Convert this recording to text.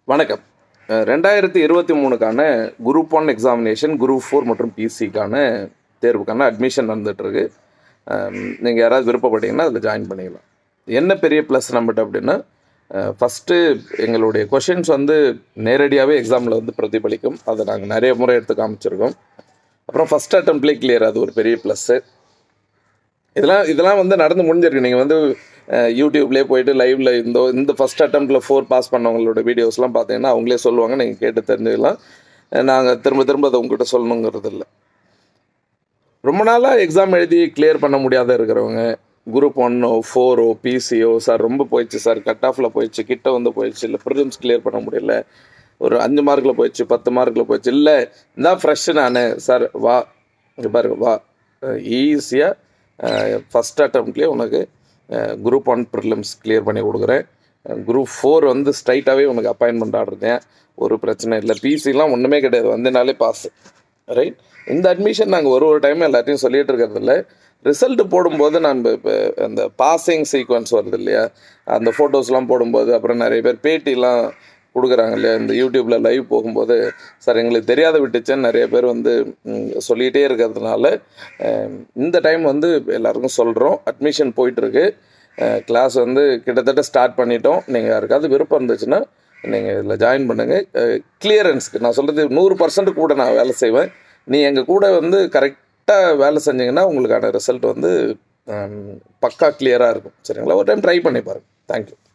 வணக்கம் அஹ் ரெண்டாயிரத்தி இருபத்தி மூணுக்கான group one examination group four மற்றும் பிசிக்கான தேர்வுக்கான அட்மிஷன் நடந்துகிட்ருக்கு நீங்கள் யாராவது விருப்பப்பட்டீங்கன்னா அதில் ஜாயின் பண்ணிக்கலாம் என்ன பெரிய ப்ளஸ் நம்மகிட்ட அப்படின்னா ஃபஸ்ட்டு எங்களுடைய கொஷின்ஸ் வந்து நேரடியாகவே எக்ஸாமில் வந்து பிரதிபலிக்கும் அதை நாங்கள் நிறைய முறை எடுத்து காமிச்சிருக்கோம் அப்புறம் ஃபஸ்ட் அட்டம்ப்ட்லேயே கிளியர் அது ஒரு பெரிய ப்ளஸ்ஸு இதெல்லாம் இதெல்லாம் வந்து நடந்து முடிஞ்சிருக்கு நீங்கள் வந்து அஹ், யூடியூப்லேயே போயிட்டு லைவ்ல இந்த இந்த ஃபஸ்ட் அட்டம்ப்டில் ஃபோர் பாஸ் பண்ணவங்களோட வீடியோஸ்லாம் பார்த்தீங்கன்னா அவங்களே சொல்லுவாங்க நீங்கள் கேட்டு தெரிஞ்சுக்கலாம் நாங்கள் திரும்ப திரும்ப அதை உங்ககிட்ட சொல்லணுங்கிறது இல்லை ரொம்ப நாளாக எக்ஸாம் எழுதி கிளியர் பண்ண முடியாத இருக்கிறவங்க குரூப் ஒன்னோ ஃபோரோ பிசிஓ சார் ரொம்ப போயிடுச்சு சார் கட் ஆஃபில் போயிடுச்சு கிட்ட வந்து போயிடுச்சு இல்லை ப்ரிலிம்ஸ் கிளியர் பண்ண முடியல ஒரு அஞ்சு மார்க்கில் போயிடுச்சு பத்து மார்க்கில் போயிடுச்சு இல்லை இதான் ஃப்ரெஷ்ஷு நான் சார் வா இங்கே பாருங்க வா ஈஸியாக ஃபஸ்ட் அட்டம்ப்ட்லேயே உனக்கு குரூப் ஒன் ப்ரிலிம்ஸ் கிளியர் பண்ணி கொடுக்குறேன் குரூப் ஃபோர் வந்து ஸ்ட்ரைட்டாகவே உனக்கு அப்பாயின்மெண்ட் ஆடுறேன் ஒரு பிரச்சனை இல்லை பிசிலாம் ஒன்றுமே கிடையாது வந்தனாலே பாஸ் ரைட் இந்த அட்மிஷன் நாங்கள் ஒரு ஒரு டைம் எல்லாத்தையும் சொல்லிட்டு இருக்கிறதில்ல ரிசல்ட் போடும்போது நான் இப்போ அந்த பாசிங் சீக்வன்ஸ் வருது இல்லையா அந்த ஃபோட்டோஸ்லாம் போடும்போது அப்புறம் நிறைய பேர் பேட்டிலாம் கொடுக்குறாங்க இல்லையா இந்த யூடியூப்பில் லைவ் போகும்போது சார் எங்களுக்கு தெரியாத விட்டுச்சேன்னு நிறைய பேர் வந்து ம், சொல்லிகிட்டே இருக்கிறதுனால அஹ், இந்த டைம் வந்து எல்லாருக்கும் சொல்கிறோம் அட்மிஷன் போயிட்டுருக்கு கிளாஸ் வந்து கிட்டத்தட்ட ஸ்டார்ட் பண்ணிட்டோம் நீங்கள் யாருக்காவது விருப்பம் இருந்துச்சுன்னா நீங்கள் இதில் ஜாயின் பண்ணுங்கள் கிளியரன்ஸ்க்கு நான் சொல்கிறது நூறு பர்சன்ட் கூட நான் வேலை செய்வேன் நீ எங்கள் கூட வந்து கரெக்டாக வேலை செஞ்சீங்கன்னா உங்களுக்கான ரிசல்ட் வந்து ஹம், பக்கா கிளியராக இருக்கும் சரிங்களா ஒரு டைம் ட்ரை பண்ணி பாருங்கள் தேங்க்யூ